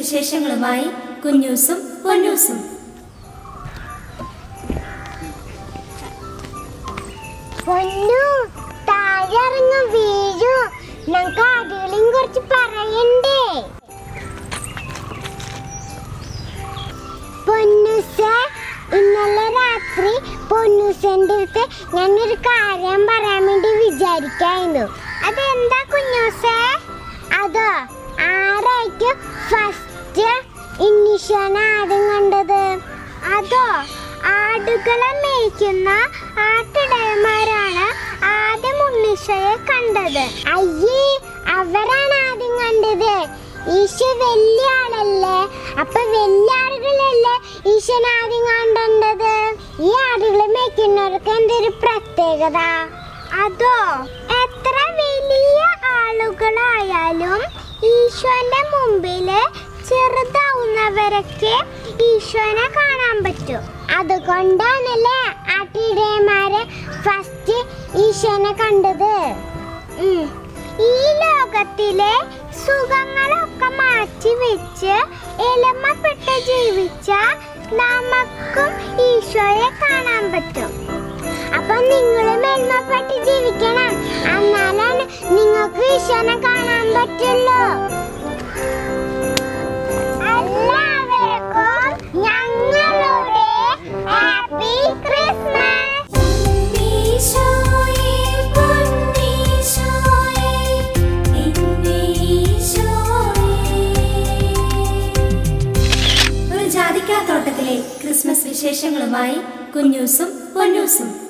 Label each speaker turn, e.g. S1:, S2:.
S1: വിശേഷങ്ങളുമായി കുഞ്ഞൂസും പൊന്നൂസും
S2: പൊന്നു താഴെ ഇറങ്ങ വീഴു ഞങ്ങൾക്ക് ആടുകളെയും കുറച്ച് പറയണ്ടേ പൊന്നുസ ഇന്നലെ രാത്രി പൊന്നുസന്റെ അടുത്ത് ഞാനൊരു കാര്യം പറയാൻ വേണ്ടി വിചാരിക്കായിരുന്നു അതെന്താ കുഞ്ഞൂസേ അതോ ആരായിരിക്കും ഫസ്റ്റ് ഇന്നിഷാണ് ആദ്യം കണ്ടത് അതോ ആടുകളെ മേയ്ക്കുന്ന ആട്ടിടയന്മാരാണ് ആദ്യം ഉണ്ണിഷയെ കണ്ടത് അയ്യേ അവരാണ് ആദ്യം കണ്ടത് ഈശ വലിയ ആളല്ലേ അപ്പൊ വലിയ ആളുകളല്ലേ ഈശൻ ആദ്യം കണ്ടത് ഈ ആടുകളെ മേയ്ക്കുന്നവർക്ക് എന്തൊരു പ്രത്യേകത അതോ എത്ര വലിയ ആളുകളായാലും ഈശോന്റെ മുമ്പില് ചെറുതാവുന്നവരൊക്കെ ഈശോനെ കാണാൻ പറ്റും അതുകൊണ്ടാണല്ലേ ആട്ടിടയന്മാരെ ഫസ്റ്റ് ഈശോനെ കണ്ടത് ഉം. ഈ ലോകത്തിലെ സുഖങ്ങളൊക്കെ മാറ്റി വെച്ച് എളിമപ്പെട്ട് ജീവിച്ച നമുക്കും ഈശോയെ കാണാൻ പറ്റും അപ്പൊ നിങ്ങളും എളിമപ്പെട്ട് ജീവിക്കണം എന്നാലാണ് നിങ്ങൾക്ക് ഈശോനെ കാണാൻ പറ്റുള്ളൂ എല്ലാവർക്കും ഞങ്ങളുടെ ഹാപ്പി ക്രിസ്മസ്
S1: ഈശോയേ പൊന്നീശോയേ എൻ്റെ ഈശോയേ ഒരു ജാതിക്കാത്തോട്ടത്തിലെ ക്രിസ്മസ് വിശേഷങ്ങളുമായി കുഞ്ഞൂസും പൊന്നൂസും